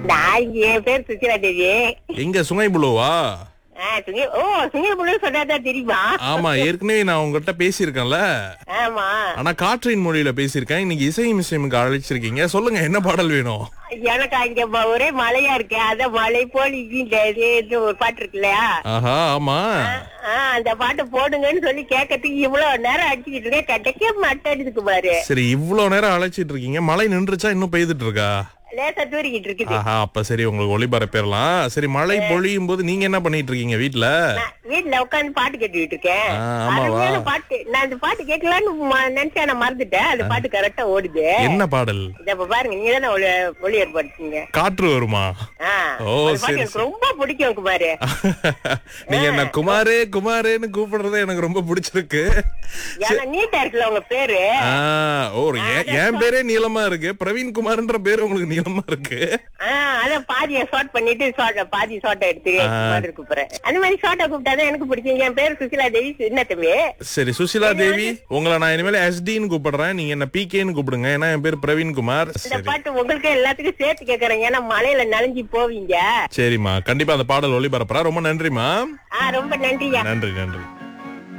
நான் இங்க என் பேர் சுசிலா தேவி எங்க சுங்கை புழுவா ஆ, சுங்கி ஓ சுங்கப்புள்ள சொன்னாதான் தெரியுமா ஆமா ஏற்கனவே நான் உங்ககிட்ட பேசியிருக்கேன்ல ஆமா ஆனா காற்றின் மொழியில பேசியிருக்கேன் இன்னைக்கு இசை மியூசியமுக்கு அழைச்சிருக்கீங்க சொல்லுங்க என்ன பாடல் வேணும் எனக்கு அங்க ம- ஒரே மழையா இருக்கு அத மழை போல் இங்கிட்டு ஒரு பாட்டு இருக்கு இல்லையா ஆஹா ஆமா ஆ, அந்த பாட்டு போடுங்கன்னு சொல்லி கேட்கறதுக்கு இவ்வளவு நேரம் அடிச்சுக்கிட்டு இருக்கேன் கிடைக்க மாட்டேங்குது பாரு சரி இவ்வளவு நேரம் அழைச்சிட்டு இருக்கீங்க மழை நின்றுச்சா இன்னும் பெய்துட்டு இருக்கா லேசா தூரிக்கிட்டு இருக்குது ஆஹா அப்ப சரி உங்களுக்கு ஒளிபரப்பிடலாம் சரி மழை பொழியும் போது நீங்க என்ன பண்ணிட்டு இருக்கீங்க வீட்ல நான் வீட்டுல உட்கார்ந்து பாட்டு கேட்டுக்கிட்டு இருக்கேன் ஆ, ஆமாவா? அருமையான பாட்டு நான் அந்த பாட்டு கேட்கலான்னு ம- நினைச்சேன் நான் மறந்துட்டேன் அந்த பாட்டு கரெக்டா ஓடுது என்ன பாடல் இத இப்ப பாருங்க நீங்க தானே ஒளி ஒளி ஏற்படுத்தீங்க காற்று வருமா ஆ, ஓ, அந்த சரி, பாட்டு எனக்கு ரொம்ப பிடிக்கும் குமாரு நீங்க என்ன குமாரே குமாரேன்னு கூப்பிடுறது எனக்கு ரொம்ப பிடிச்சிருக்கு ஏன்னா நீட்டா இருக்குல்ல உங்க பேரு ஆ, ஓ என் என் பேரே நீளமா இருக்கு பிரவீன் குமார்ன்ற பேரு உங்களுக்கு நீளமா இருக்கு ஆ, அதான் பாதிய ஷார்ட் பண்ணிட்டு short- பாதி ஷார்ட் எடுத்து குமாரு கூப்பிடுறேன் அந்த மாதிரி ஷார்ட்டா கூப்பிட்டாதான் எனக்கு பிடிக்கும் என் பேரு சுசிலா தேவி என்ன தம்பி சரி சுசிலா தேவி உங்களை நான் இனிமேல் எஸ்டின்னு கூப்பிடுறேன் நீங்க என்ன பிகேன்னு கூப்பிடுங்க ஏன்னா என் பேர் பிரவீன் குமார் இந்த சரி பாட்டு உங்களுக்கு எல்லாத்துக்கும் சேர்த்து கேக்குறேன் ஏன்னா மழையில நனைஞ்சு போவீங்க சரிம்மா கண்டிப்பா அந்த பாடல் ஒளிபரப்புறேன் ரொம்ப நன்றிமா ஆ ரொம்ப நன்றியா நன்றி நன்றி